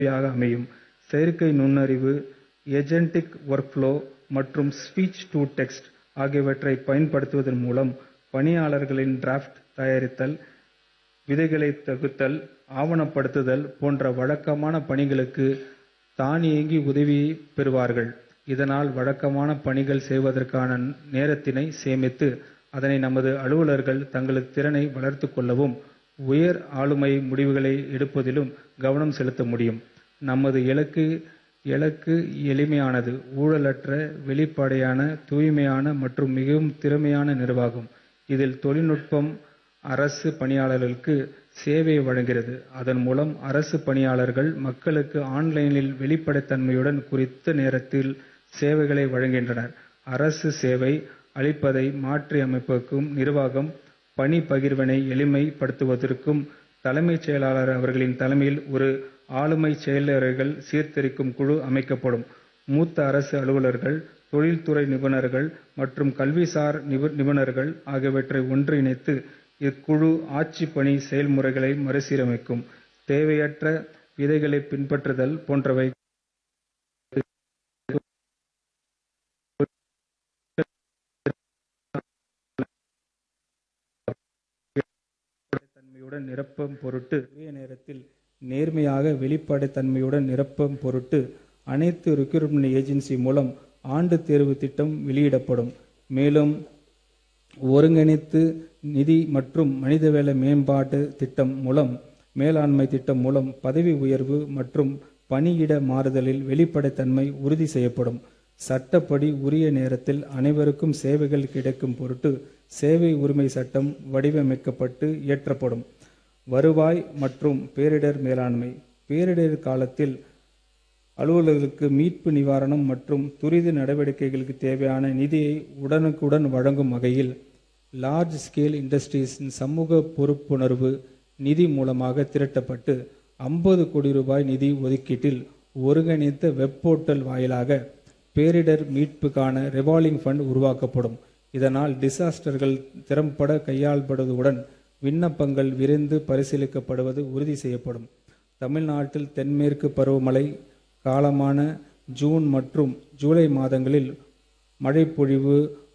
உதவியாக அமையும். செயற்கை நுண்ணறிவு, ஏஜென்டிக் ஒர்க்ஃப்ளோ மற்றும் ஸ்பீச் டு டெக்ஸ்ட் ஆகியவற்றைப் பயன்படுத்துவதன் மூலம் பணியாளர்களின் டிராப்ட் தயாரித்தல், விதைகளைத் தொகுத்தல், ஆவணப்படுத்துதல் போன்ற வழக்கமான பணிகளுக்கு தானியங்கி உதவி பெறுவார்கள். இதனால் வழக்கமான பணிகள் செய்வதற்கான நேரத்தினை சேமித்து, அதனை நமது அலுவலர்கள் தங்களது திறனை வளர்த்துக் கொள்ளவும், உயர் ஆளுமை முடிவுகளை எடுப்பதிலும் கவனம் செலுத்த முடியும். நமது இலக்கு எளிமையானது, ஊழலற்ற, வெளிப்படையான, தூய்மையான மற்றும் மிகவும் திறமையான நிர்வாகம். இதில் தொழில்நுட்பம் அரசு பணியாளர்களுக்கு சேவையை வழங்குகிறது. அதன் மூலம் அரசு பணியாளர்கள் மக்களுக்கு ஆன்லைனில் வெளிப்படைத்தன்மையுடன் குறித்த நேரத்தில் சேவைகளை வழங்குகின்றனர். அரசு சேவை அளிப்பதை மாற்றியமைப்பதற்கும், நிர்வாகம் பணி பகிர்வினை எளிமைப் படுத்துவதற்கும் தலைமைச் செயலாளர் அவர்களின் தலைமையில் ஒரு ஆளுமை செயலறைகள் சீர்திருத்தும் குழு அமைக்கப்படும். மூத்த அரசு அலுவலர்கள், தொழில்துறை நிபுணர்கள் மற்றும் கல்விசார் நிபுணர்கள் ஆகியவற்றை ஒன்றிணைத்து இக்குழு ஆட்சிப் பணி செயல்முறைகளை மறுசீரமைக்கும். தேவையற்ற விதிகளைப் பின்பற்றுதல் போன்றவை தன்மையுடன் நிரப்பும் பொருட்டு உரிய நேரத்தில் நேர்மையாக வெளிப்படைத்தன்மையுடன் நிரப்பும் பொருட்டு அனைத்து ரிக்ரூட்மென்ட் ஏஜென்சி மூலம் ஆண்டுத் தேர்வுத் திட்டம் வெளியிடப்படும். மேலும் ஒருங்கிணைந்த நிதி மற்றும் மனிதவள மேம்பாட்டுத் திட்டம் மூலம் மேலாண்மை திட்டம் மூலம் பதவி உயர்வு மற்றும் பணியிட மாறுதலில் வெளிப்படைத்தன்மை உறுதி செய்யப்படும். சட்டப்படி உரிய நேரத்தில் அனைவருக்கும் சேவைகள் கிடைக்கும் பொருட்டு சேவை உரிமை சட்டம் வடிவமைக்கப்பட்டு இயற்றப்படும். வருவாய் மற்றும் பேரிடர் மேலாண்மை பேரிடர் காலத்தில் அலுவலர்களுக்கு மீட்பு நிவாரணம் மற்றும் துரித நடவடிக்கைகளுக்கு தேவையான நிதியை உடனுக்குடன் வழங்கும் வகையில் லார்ஜ் ஸ்கேல் இண்டஸ்ட்ரீஸின் சமூக பொறுப்புணர்வு நிதி மூலமாக திரட்டப்பட்டு ஐம்பது கோடி ரூபாய் நிதி ஒதுக்கீட்டில் ஒருங்கிணைந்த வெப் போர்ட்டல் வாயிலாக பேரிடர் மீட்புக்கான ரிவால்விங் ஃபண்ட் உருவாக்கப்படும். இதனால் டிசாஸ்டர்கள் திறம்பட கையாளப்படுவதுடன் விண்ணப்பங்கள் விரைந்து பரிசீலிக்கப்படுவது உறுதி செய்யப்படும். தமிழ்நாட்டில் தென்மேற்கு பருவமழை காலமான ஜூன் மற்றும் ஜூலை மாதங்களில் மழைப்பொழிவு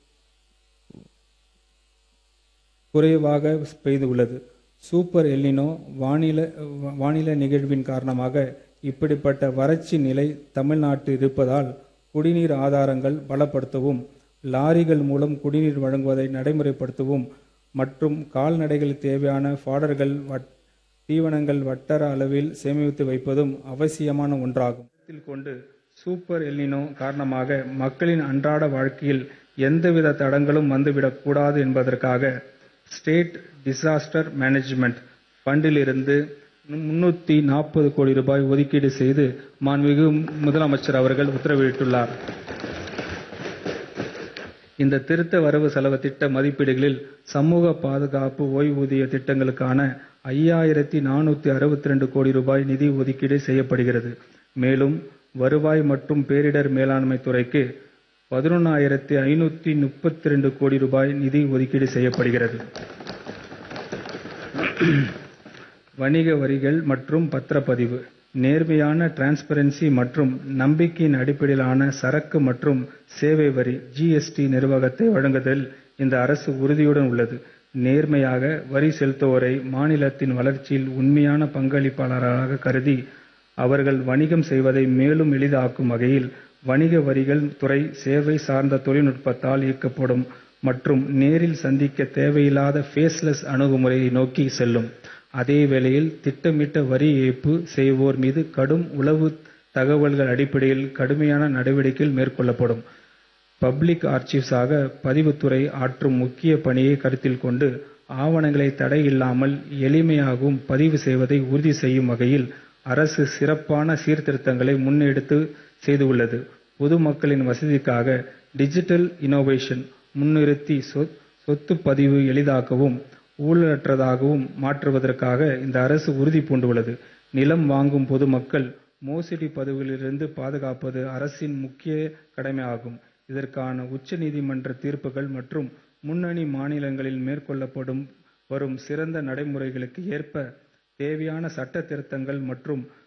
குறைவாக பெய்துள்ளது. சூப்பர் எல்னினோ வானிலை நிகழ்வின் காரணமாக இப்படிப்பட்ட வறட்சி நிலை தமிழ்நாட்டில் இருப்பதால் குடிநீர் ஆதாரங்கள் பலப்படுத்தவும், லாரிகள் மூலம் குடிநீர் வழங்குவதை நடைமுறைப்படுத்தவும் மற்றும் கால்நடைகளுக்கு தேவையான பாடர்கள், தீவனங்கள் வட்டார அளவில் சேமித்து வைப்பதும் அவசியமான ஒன்றாகும். கருத்தில் கொண்டு சூப்பர் எல்னினோ காரணமாக மக்களின் அன்றாட வாழ்க்கையில் எந்தவித தடங்கலும் வந்துவிடக் கூடாது என்பதற்காக ஸ்டேட் டிசாஸ்டர் மேனேஜ்மென்ட் ஃபண்டிலிருந்து முன்னூத்தி நாற்பது கோடி ரூபாய் ஒதுக்கீடு செய்து மாண்புமிகு முதலமைச்சர் அவர்கள் உத்தரவிட்டுள்ளார். இந்த திருத்த வரவு செலவு திட்ட மதிப்பீடுகளில் சமூக பாதுகாப்பு ஓய்வூதிய திட்டங்களுக்கான ஐயாயிரத்து நானூத்தி அறுபத்திரண்டு கோடி ரூபாய் நிதி ஒதுக்கீடு செய்யப்படுகிறது. மேலும் வருவாய் மற்றும் பேரிடர் மேலாண்மை துறைக்கு பதினொன்னாயிரத்து ஐநூத்தி முப்பத்திரண்டு கோடி ரூபாய் நிதி ஒதுக்கீடு செய்யப்படுகிறது. வணிக வரிகள் மற்றும் பத்திரப்பதிவு நேர்மையான டிரான்ஸ்பரன்சி மற்றும் நம்பிக்கையின் அடிப்படையிலான சரக்கு மற்றும் சேவை வரி ஜிஎஸ்டி நிர்வாகத்தை வழங்குவதில் இந்த அரசு உறுதியுடன் உள்ளது. நேர்மையாக வரி செலுத்துவோரை மாநிலத்தின் வளர்ச்சியில் உண்மையான பங்களிப்பாளர்களாக கருதி, அவர்கள் வணிகம் செய்வதை மேலும் எளிதாக்கும் வகையில் வணிக வரிகள் துறை சேவை சார்ந்த தொழில்நுட்பத்தால் இயக்கப்படும் மற்றும் நேரில் சந்திக்க தேவையில்லாத ஃபேஸ்லெஸ் அணுகுமுறையை நோக்கி செல்லும். அதே வேளையில் திட்டமிட்ட வரி ஏய்ப்பு செய்வோர் மீது கடும் உளவு தகவல்கள் அடிப்படையில் கடுமையான நடவடிக்கைகள் மேற்கொள்ளப்படும். பப்ளிக் ஆர்ச்சிவ்ஸாக பதிவுத்துறை ஆற்றும் முக்கிய பணியை கருத்தில் கொண்டு ஆவணங்களை தடை இல்லாமல் எளிமையாகவும் பதிவு செய்வதை உறுதி செய்யும் வகையில் அரசு சிறப்பான சீர்திருத்தங்களை முன்னெடுத்து செய்துள்ளது. பொதுமக்களின் வசதிக்காக டிஜிட்டல் இன்னோவேஷன் முன்னிறுத்தி சொத்துப் பதிவு எளிதாக்கவும், ஊழலற்றதாகவும் மாற்றுவதற்காக இந்த அரசு உறுதி பூண்டுள்ளது. நிலம் வாங்கும் பொதுமக்கள் மோசடி பதிவுகளிலிருந்து பாதுகாப்பது அரசின் முக்கிய கடமையாகும். இதற்கான உச்ச நீதிமன்ற தீர்ப்புகள் மற்றும் முன்னணி மாநிலங்களில் மேற்கொள்ளப்பட்டு வரும் சிறந்த நடைமுறைகளுக்கு ஏற்ப தேவையான சட்ட திருத்தங்கள் மற்றும்